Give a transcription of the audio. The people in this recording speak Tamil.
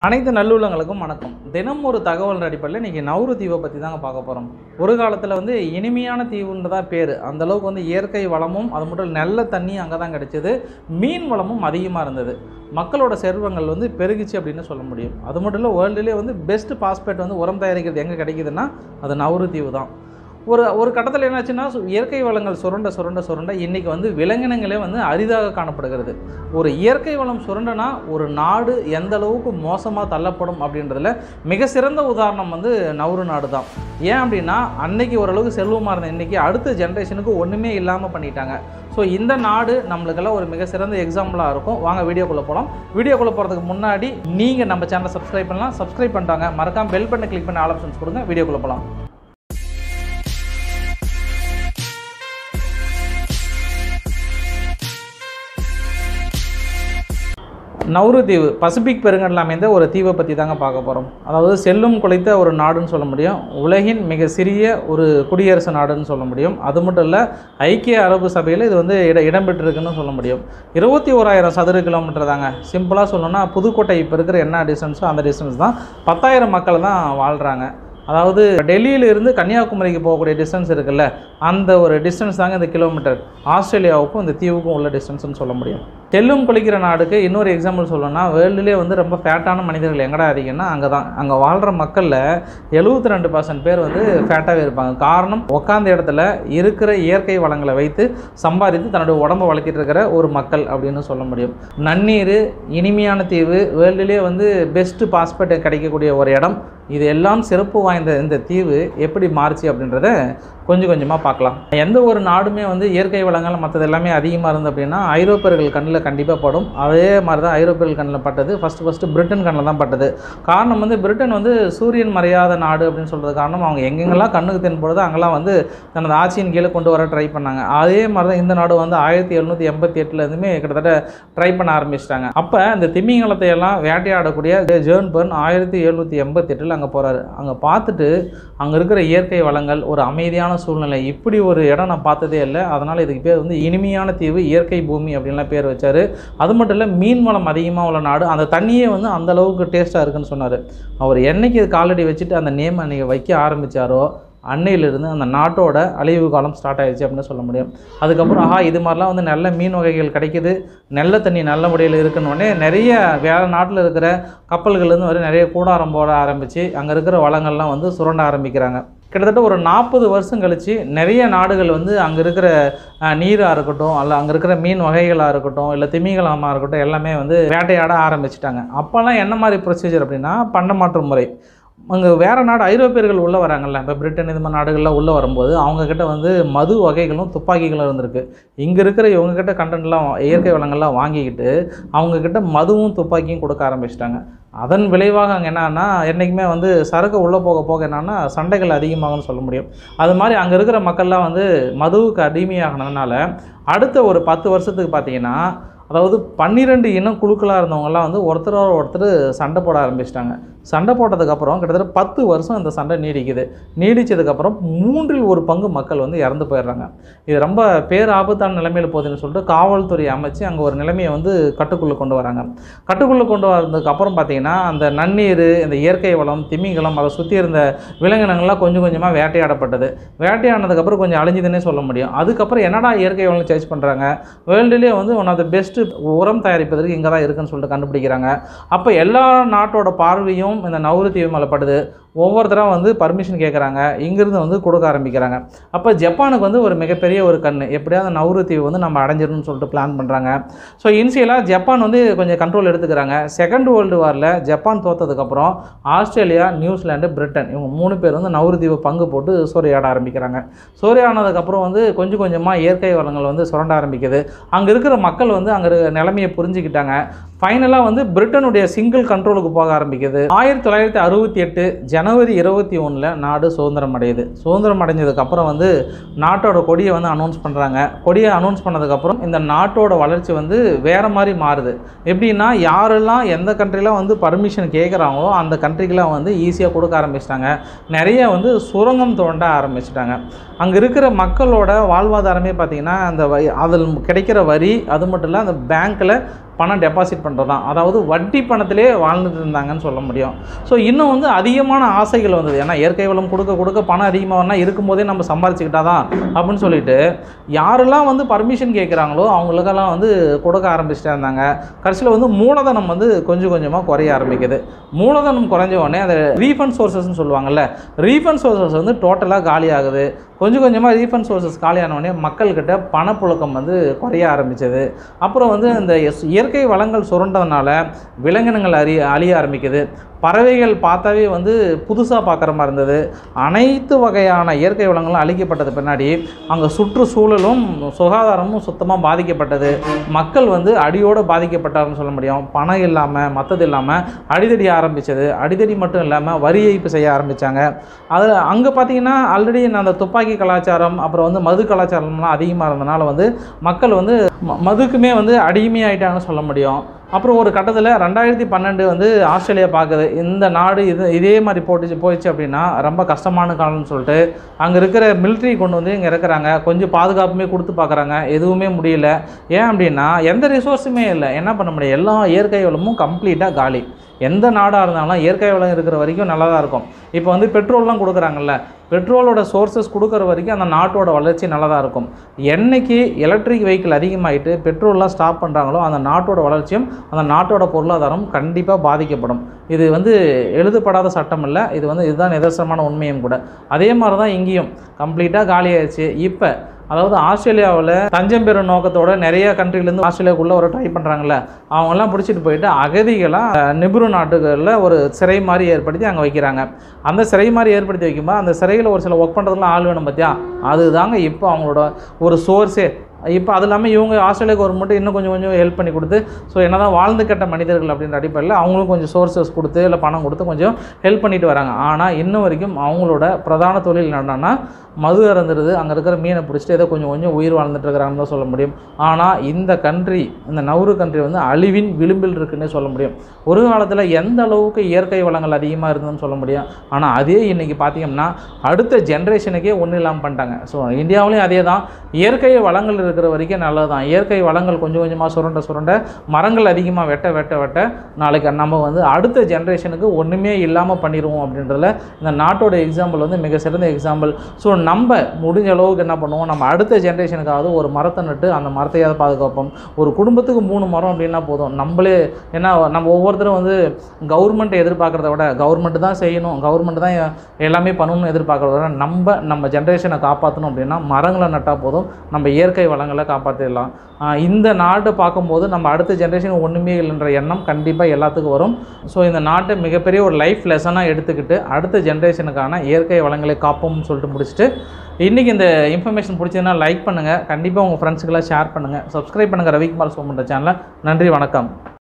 அனைத்து நல்லுள்ளங்களுக்கும் வணக்கம் தினம் ஒரு தகவல் அடிப்படையில் இன்றைக்கி நவுரு தீவை பற்றி தாங்க பார்க்க போகிறோம் ஒரு காலத்தில் வந்து இனிமையான தீவுன்னு தான் பேர் அந்தளவுக்கு வந்து இயற்கை வளமும் அது மட்டும் இல்ல, நல்ல தண்ணி அங்கே தான் கிடச்சிது மீன் வளமும் அதிகமாக இருந்தது மக்களோட செல்வங்கள் வந்து பெருகிச்சு அப்படின்னு சொல்ல முடியும் அது மட்டும் இல்லை வேர்ல்டுலேயே வந்து பெஸ்ட் பாஸ்பேட் வந்து உரம் தயாரிக்கிறது எங்கே கிடைக்குதுன்னா அது நவுரு தீவு தான் ஒரு ஒரு கட்டத்தில் என்னாச்சுன்னா சு- இயற்கை வளங்கள் சுரண்ட சுரண்ட சுரண்ட இன்றைக்கி வந்து விலங்கினங்களே வந்து அரிதாக காணப்படுகிறது ஒரு இயற்கை வளம் சுரண்டனா ஒரு நாடு எந்த அளவுக்கு மோசமாக தள்ளப்படும் அப்படின்றதுல மிக சிறந்த உதாரணம் வந்து நவுரு நாடு தான் ஏன் அப்படின்னா அன்னைக்கு ஓரளவுக்கு செல்வமாக இருந்த இன்றைக்கி அடுத்த ஜென்ரேஷனுக்கு ஒன்றுமே இல்லாமல் பண்ணிட்டாங்க ஸோ இந்த நாடு நம்மளுக்கெல்லாம் ஒரு மிக சிறந்த எக்ஸாம்பிளாக இருக்கும் வாங்க வீடியோக்குள்ளே போகலாம் வீடியோக்குள்ளே போகிறதுக்கு முன்னாடி நீங்கள் நம்ம சேனலை சப்ஸ்கிரைப் பண்ணலாம் சப்ஸ்கிரைப் பண்ணிட்டாங்க மறக்காம பெல் பண்ண கிளிக் பண்ண ஆல் ஆப்ஷன்ஸ் கொடுங்க வீடியோக்குள்ளே போகலாம் நவுரு தீவு பசிபிக் பெருங்கடல் அமைந்த ஒரு தீவை பற்றி தாங்க பார்க்க போகிறோம் அதாவது செல்லும் குலைத்த ஒரு நாடுன்னு சொல்ல முடியும் உலகின் மிக சிறிய ஒரு குடியரசு நாடுன்னு சொல்ல முடியும் அது மட்டும் இல்லை ஐக்கிய அரபு சபையில் இது வந்து இட இடம்பெற்றிருக்குன்னு சொல்ல முடியும் இருபத்தி ஓராயிரம் சதுர கிலோமீட்டர் தாங்க சிம்பிளாக சொல்லணும்னா புதுக்கோட்டை இப்போ இருக்கிற என்ன டிஸ்டன்ஸோ அந்த டிஸ்டன்ஸ் தான் பத்தாயிரம் மக்கள் தான் வாழ்கிறாங்க அதாவது டெல்லியில இருந்து கன்னியாகுமரிக்கு போகக்கூடிய டிஸ்டன்ஸ் இருக்குல்ல அந்த ஒரு டிஸ்டன்ஸ் தாங்க இந்த கிலோமீட்டர் ஆஸ்திரேலியாவுக்கும் இந்த தீவுக்கும் உள்ள டிஸ்டன்ஸ்னு சொல்ல முடியும் தெல்லும் குளிக்கிற நாடுக்கு இன்னொரு எக்ஸாம்பிள் சொல்லணும்னா வேர்ல்டுலேயே வந்து ரொம்ப ஃபேட்டான மனிதர்கள் எங்கடா அதிகம்னா அங்கே தான் அங்கே வாழ்கிற மக்களில் எழுபத்தி ரெண்டு பர்சன்ட் பேர் வந்து ஃபேட்டாகவே இருப்பாங்க காரணம் உட்காந்த இடத்துல இருக்கிற இயற்கை வளங்களை வைத்து சம்பாதித்து தன்னுடைய உடம்பை வளர்த்திட்டு இருக்கிற ஒரு மக்கள் அப்படின்னு சொல்ல முடியும் நன்னீர் இனிமையான தீவு வேர்ல்டுலேயே வந்து பெஸ்ட்டு பாஸ்பேட் கிடைக்கக்கூடிய ஒரு இடம் இது எல்லாம் சிறப்பு வாய்ந்த இந்த தீவு எப்படி மாறுச்சு அப்படின்றத கொஞ்சம் கொஞ்சமாக பார்க்கலாம் எந்த ஒரு நாடுமே வந்து இயற்கை வளங்கள் மற்றது எல்லாமே அதிகமாக இருந்து அப்படின்னா ஐரோப்பியர்கள் கண்ணில் கண்டிப்பாக படும் அதே மாதிரி தான் ஐரோப்பியர்கள் கண்ணில் பட்டது ஃபஸ்ட்டு ஃபஸ்ட்டு பிரிட்டன் கண்ணில் தான் பட்டது காரணம் வந்து பிரிட்டன் வந்து சூரியன் மறையாத நாடு அப்படின்னு சொல்கிறது காரணம் அவங்க எங்கெங்கெல்லாம் கண்ணுக்கு தென்படுதோ அங்கெல்லாம் வந்து தனது ஆட்சியின் கீழே கொண்டு வர ட்ரை பண்ணாங்க அதே மாதிரி தான் இந்த நாடு வந்து ஆயிரத்தி எழுநூற்றி எண்பத்தி எட்டுலேருந்துமே கிட்டத்தட்ட ட்ரை பண்ண ஆரம்பிச்சிட்டாங்க அப்போ இந்த திமிங்கலத்தை எல்லாம் வேட்டையாடக்கூடிய ஜேர்ன் பர்ன் ஆயிரத்தி எழுநூற்றி எண்பத்தி எட்டில் அங்கே போகிறாரு அங்கே பார்த்துட்டு அங்கே இருக்கிற இயற்கை வளங்கள் ஒரு அமைதியான சூழ்நிலை இப்படி ஒரு இடம் நான் பார்த்ததே இல்லை அதனால் இதுக்கு பேர் வந்து இனிமையான தீவு இயற்கை பூமி அப்படின்லாம் பேர் வச்சார் அது மட்டும் இல்லை மீன் வளம் அதிகமாக உள்ள நாடு அந்த தண்ணியே வந்து அந்த அளவுக்கு டேஸ்ட்டாக இருக்குன்னு சொன்னார் அவர் என்னைக்கு இது காலடி வச்சுட்டு அந்த நேம் அன்றைக்கி வைக்க ஆரம்பித்தாரோ அன்னையிலிருந்து அந்த நாட்டோட அழிவு காலம் ஸ்டார்ட் ஆயிடுச்சு அப்படின்னு சொல்ல முடியும் அதுக்கப்புறம் ஆஹா இது மாதிரிலாம் வந்து நல்ல மீன் வகைகள் கிடைக்குது நல்ல தண்ணி நல்ல முறையில் இருக்குன்னொடனே நிறைய வேறு நாட்டில் இருக்கிற கப்பல்கள்லேருந்து வர நிறைய கூடாரம் போட ஆரம்பித்து அங்கே இருக்கிற வளங்கள்லாம் வந்து சுரண்ட ஆரம்பிக்கிறாங்க கிட்டத்தட்ட ஒரு நாற்பது வருஷம் கழித்து நிறைய நாடுகள் வந்து அங்கே இருக்கிற அஹ், நீராக இருக்கட்டும் அல்ல அங்கே இருக்கிற மீன் வகைகளாக இருக்கட்டும் இல்லை திமிங்கலமாக இருக்கட்டும் எல்லாமே வந்து வேட்டையாட ஆரம்பிச்சிட்டாங்க அப்போல்லாம் என்ன மாதிரி ப்ரொசீஜர் அப்படின்னா பண்டமாற்று முறை அங்கே வேறு நாடு ஐரோப்பியர்கள் உள்ளே வராங்கல்ல இப்போ பிரிட்டன் இது மாதிரி நாடுகள்லாம் உள்ளே வரும்போது அவங்கக்கிட்ட வந்து மது வகைகளும் துப்பாக்கிகளும் இருந்திருக்கு இங்கே இருக்கிற இவங்கக்கிட்ட கண்டென்ட்லாம் இயற்கை வளங்கள்லாம் வாங்கிக்கிட்டு அவங்கக்கிட்ட மதுவும் துப்பாக்கியும் கொடுக்க ஆரம்பிச்சிட்டாங்க அதன் விளைவாக அங்கே என்னன்னா என்றைக்குமே வந்து சரக்கு உள்ளே போக போக என்னன்னா சண்டைகள் அதிகமாகும்னு சொல்ல முடியும் அது மாதிரி அங்கே இருக்கிற மக்கள்லாம் வந்து மதுவுக்கு அடிமையாகினதுனால அடுத்த ஒரு பத்து வருஷத்துக்கு பார்த்தீங்கன்னா அதாவது பன்னிரெண்டு இனம் குழுக்களாக இருந்தவங்கலாம் வந்து ஒருத்தரோட ஒருத்தர் சண்டை போட ஆரம்பிச்சிட்டாங்க சண்டை போட்டதுக்கப்புறம் கிட்டத்தட்ட பத்து வருஷம் இந்த சண்டை நீடிக்குது நீடிச்சதுக்கப்புறம் மூன்றில் ஒரு பங்கு மக்கள் வந்து இறந்து போயிடுறாங்க இது ரொம்ப பேர் ஆபத்தான நிலைமையில் போகுதுன்னு சொல்லிட்டு காவல்துறை அமைச்சு அங்கே ஒரு நிலைமையை வந்து கட்டுக்குள்ளே கொண்டு வராங்க கட்டுக்குள்ளே கொண்டு வரதுக்கு அப்புறம் பார்த்தீங்கன்னா அந்த நன்னீர் இந்த இயற்கை வளம் திமிங்கலம் அதை சுற்றி இருந்த விலங்கினங்கள்லாம் கொஞ்சம் கொஞ்சமாக வேட்டையாடப்பட்டது வேட்டையானதுக்கப்புறம் கொஞ்சம் அழிஞ்சுதுன்னே சொல்ல முடியும் அதுக்கப்புறம் என்னடா இயற்கை வளம் சேர்ச் பண்ணுறாங்க வேர்ல்டுலேயே வந்து ஒன் ஆஃப் த பெஸ்ட்டு உரம் தயாரிப்பதற்கு இங்கே தான் இருக்குன்னு சொல்லிட்டு கண்டுபிடிக்கிறாங்க அப்போ எல்லா நாட்டோட பார்வையும் இந்த நவுரு தீவு மேலே படுது ஒவ்வொருத்தராக வந்து பர்மிஷன் கேட்குறாங்க இங்கேருந்து வந்து கொடுக்க ஆரம்பிக்கிறாங்க அப்போ ஜப்பானுக்கு வந்து ஒரு மிகப்பெரிய ஒரு கண் எப்படியாவது நவுரு தீவு வந்து நம்ம அடைஞ்சிடணும்னு சொல்லிட்டு பிளான் பண்ணுறாங்க ஸோ இனிஷியலாக ஜப்பான் வந்து கொஞ்சம் கண்ட்ரோல் எடுத்துக்கிறாங்க செகண்ட் வேர்ல்டு வாரில் ஜப்பான் தோத்ததுக்கப்புறம் ஆஸ்திரேலியா நியூசிலாந்து பிரிட்டன் இவங்க மூணு பேர் வந்து நவுரு தீவு பங்கு போட்டு சூறையாட ஆரம்பிக்கிறாங்க சூறையானதுக்கப்புறம் வந்து கொஞ்சம் கொஞ்சமாக இயற்கை வளங்கள் வந்து சுரண்ட ஆரம்பிக்குது அங்கே இருக்கிற மக்கள் வந்து அங்கே இருக்கிற நிலைமையை புரிஞ்சுக்கிட்டாங்க ஃபைனலாக வந்து பிரிட்டனுடைய சிங்கிள் கண்ட்ரோலுக்கு போக ஆரம்பிக்குது ஆயிரத்தி தொள்ளாயிரத்தி அறுபத்தி எட்டு ஜனவரி இருபத்தி ஒன்றில் நாடு சுதந்திரம் அடையுது சுதந்திரம் அடைஞ்சதுக்கப்புறம் வந்து நாட்டோட கொடியை வந்து அனௌன்ஸ் பண்ணுறாங்க கொடியை அனௌன்ஸ் பண்ணதுக்கப்புறம் இந்த நாட்டோட வளர்ச்சி வந்து வேறு மாதிரி மாறுது எப்படின்னா யாரெல்லாம் எந்த கண்ட்ரிலாம் வந்து பர்மிஷன் கேட்குறாங்களோ அந்த கண்ட்ரிக்கெலாம் வந்து ஈஸியாக கொடுக்க ஆரம்பிச்சிட்டாங்க நிறைய வந்து சுரங்கம் தோண்ட ஆரம்பிச்சிட்டாங்க அங்கே இருக்கிற மக்களோட வாழ்வாதாரமே பார்த்திங்கன்னா அந்த வ- அதில் கிடைக்கிற வரி அது மட்டும் இல்லை அந்த பேங்க்கில் பணம் டெபாசிட் பண்ணுறது தான் அதாவது வட்டி பணத்திலே வாழ்ந்துட்டு இருந்தாங்கன்னு சொல்ல முடியும் ஸோ இன்னும் வந்து அதிகமான ஆசைகள் வந்தது ஏன்னா இயற்கை வளம் கொடுக்க கொடுக்க பணம் அதிகமாக வரனா இருக்கும்போதே நம்ம சம்பாரிச்சுக்கிட்டா தான் அப்படின்னு சொல்லிட்டு யாரெல்லாம் வந்து பர்மிஷன் கேட்குறாங்களோ அவங்களுக்கெல்லாம் வந்து கொடுக்க ஆரம்பிச்சிட்டே இருந்தாங்க கடைசியில் வந்து மூலதனம் வந்து கொஞ்சம் கொஞ்சமாக குறைய ஆரம்பிக்குது மூலதனம் குறைஞ்ச உடனே அந்த ரீஃபண்ட் சோர்சஸ்ன்னு சொல்லுவாங்கல்ல ரீஃபண்ட் சோர்சஸ் வந்து டோட்டலாக காலி ஆகுது கொஞ்சம் கொஞ்சமாக ரீஃபண்ட் சோர்சஸ் காலியான உடனே மக்கள்கிட்ட பணப்புழக்கம் வந்து குறைய ஆரம்பிச்சது அப்புறம் வந்து இந்த எஸ்- இயற்கை வளங்கள் சுரண்டதுனால விலங்கினங்கள் அறி அழிய ஆரம்பிக்குது பறவைகள் பார்த்தாவே வந்து புதுசாக பார்க்குற மாதிரி இருந்தது அனைத்து வகையான இயற்கை வளங்களும் அழிக்கப்பட்டது பின்னாடி அங்கே சுற்றுச்சூழலும் சுகாதாரமும் சுத்தமாக பாதிக்கப்பட்டது மக்கள் வந்து அடியோடு பாதிக்கப்பட்டாருன்னு சொல்ல முடியும் பணம் இல்லாமல் மற்றது இல்லாமல் அடிதடி ஆரம்பித்தது அடிதடி மட்டும் இல்லாமல் வரி ஏய்ப்பு செய்ய ஆரம்பித்தாங்க அது அங்கே பார்த்தீங்கன்னா ஆல்ரெடி அந்த துப்பாக்கி கலாச்சாரம் அப்புறம் வந்து மது கலாச்சாரம்லாம் அதிகமாக இருந்தனால வந்து மக்கள் வந்து ம- மதுக்குமே வந்து அடிமையாயிட்டாங்கன்னு சொல்ல முடியும் அப்புறம் ஒரு கட்டத்தில் ரெண்டாயிரத்தி பன்னெண்டு வந்து ஆஸ்திரேலியா பார்க்குது இந்த நாடு இது இதே மாதிரி போட்டுச்சு போயிடுச்சு அப்படின்னா ரொம்ப கஷ்டமான காலம்னு சொல்லிட்டு அங்கே இருக்கிற மிலிட்ரி கொண்டு வந்து இங்கே இருக்கிறாங்க கொஞ்சம் பாதுகாப்புமே கொடுத்து பார்க்குறாங்க எதுவுமே முடியல ஏன் அப்படின்னா எந்த ரிசோர்ஸுமே இல்லை என்ன பண்ண முடியும் எல்லா இயற்கை வளமும் கம்ப்ளீட்டாக காலி எந்த நாடாக இருந்தாலும் இயற்கை வளம் இருக்கிற வரைக்கும் நல்லா தான் இருக்கும் இப்போ வந்து பெட்ரோல்லாம் கொடுக்குறாங்கல்ல பெட்ரோலோட சோர்சஸ் கொடுக்குற வரைக்கும் அந்த நாட்டோட வளர்ச்சி நல்லா தான் இருக்கும் என்னைக்கு எலக்ட்ரிக் வெஹிக்கிள் அதிகமாகிட்டு பெட்ரோல்லாம் ஸ்டாப் பண்ணுறாங்களோ அந்த நாட்டோட வளர்ச்சியும் அந்த நாட்டோட பொருளாதாரம் கண்டிப்பாக பாதிக்கப்படும் இது வந்து எழுதப்படாத சட்டம் இல்லை இது வந்து இதுதான் நிதர்சனமான உண்மையும் கூட அதே மாதிரி தான் இங்கேயும் கம்ப்ளீட்டாக காலியாயிடுச்சு இப்போ அதாவது ஆஸ்திரேலியாவில் தஞ்சம் பெறும் நோக்கத்தோட நிறைய கண்ட்ரிலேருந்து ஆஸ்திரேலியாவுக்குள்ளே ஒரு ட்ரை பண்ணுறாங்கல்ல அவங்கெல்லாம் பிடிச்சிட்டு போயிட்டு அகதிகளாக நிபுண நாட்டுகளில் ஒரு சிறை மாதிரி ஏற்படுத்தி அங்கே வைக்கிறாங்க அந்த சிறை மாதிரி ஏற்படுத்தி வைக்கும்போது அந்த சிறையில் ஒரு சில ஒர்க் பண்ணுறதுலாம் ஆள் வேணும் பார்த்தியா அதுதாங்க இப்போ அவங்களோட ஒரு சோர்ஸே இப்போ அது இல்லாமல் இவங்க ஆஸ்திரேலியா கவர்மெண்ட் இன்னும் கொஞ்சம் கொஞ்சம் ஹெல்ப் பண்ணி கொடுத்து ஸோ என்ன தான் வாழ்ந்து கெட்ட மனிதர்கள் அப்படின்ற அடிப்படையில் அவங்களும் கொஞ்சம் சோர்சஸ் கொடுத்து இல்லை பணம் கொடுத்து கொஞ்சம் ஹெல்ப் பண்ணிட்டு வராங்க ஆனால் இன்ன வரைக்கும் அவங்களோட பிரதான தொழில் என்னன்னா மது அருந்துறது அங்கே இருக்கிற மீனை பிடிச்சிட்டு ஏதோ கொஞ்சம் கொஞ்சம் உயிர் வாழ்ந்துட்டு இருக்கிறாங்கன்னு தான் சொல்ல முடியும் ஆனால் இந்த கண்ட்ரி இந்த நவரு கண்ட்ரி வந்து அழிவின் விளிம்பில் இருக்குன்னே சொல்ல முடியும் ஒரு காலத்தில் எந்த அளவுக்கு இயற்கை வளங்கள் அதிகமாக இருந்ததுன்னு சொல்ல முடியும் ஆனால் அதே இன்றைக்கி பார்த்தீங்கன்னா அடுத்த ஜென்ரேஷனுக்கே ஒன்றும் இல்லாமல் பண்ணிட்டாங்க ஸோ இந்தியாவிலையும் அதே தான் இயற்கை வளங்கள் இருக்கிற வரைக்கும் நல்லது தான் இயற்கை வளங்கள் கொஞ்சம் கொஞ்சமாக சுரண்ட சுரண்ட மரங்கள் அதிகமாக வெட்ட வெட்ட வெட்ட நாளைக்கு நம்ம வந்து அடுத்த ஜென்ரேஷனுக்கு ஒன்றுமே இல்லாமல் பண்ணிடுவோம் அப்படின்றதுல இந்த நாட்டோட எக்ஸாம்பிள் வந்து மிக சிறந்த எக்ஸாம்பிள் ஸோ நம்ம முடிஞ்ச அளவுக்கு என்ன பண்ணுவோம் நம்ம அடுத்த ஜென்ரேஷனுக்காவது ஒரு மரத்தை நட்டு அந்த மரத்தையாவது பாதுகாப்போம் ஒரு குடும்பத்துக்கு மூணு மரம் அப்படின்னா போதும் நம்மளே ஏன்னா நம்ம ஒவ்வொருத்தரும் வந்து கவர்மெண்ட் எதிர்பார்க்குறத விட கவர்மெண்ட் தான் செய்யணும் கவர்மெண்ட் தான் எல்லாமே பண்ணணும்னு எதிர்பார்க்குறத விட நம்ம நம்ம ஜென்ரேஷனை காப்பாற்றணும் அப்படின்னா மரங்களை நட்டால் போதும் நம்ம இயற்கை வளங்களை காப்பாற்றிடலாம் ஆஹ் இந்த நாட்டை பார்க்கும்போது நம்ம அடுத்த ஜென்ரேஷன் ஒன்றுமே இல்லைன்ற எண்ணம் கண்டிப்பாக எல்லாத்துக்கும் வரும் ஸோ இந்த நாட்டை மிகப்பெரிய ஒரு லைஃப் லெசனாக எடுத்துக்கிட்டு அடுத்த ஜென்ரேஷனுக்கான இயற்கை வளங்களை காப்போம்னு சொல்லிட்டு முடிச்சுட்டு இன்றைக்கி இந்த இன்ஃபர்மேஷன் பிடிச்சதுன்னா லைக் பண்ணுங்கள் கண்டிப்பாக உங்கள் ஃப்ரெண்ட்ஸுக்கெல்லாம் ஷேர் பண்ணுங்கள் சப்ஸ்கிரைப் பண்ணுங்கள் ரவிக்குமார் சோமன்ற சேனலை நன்றி வணக்கம்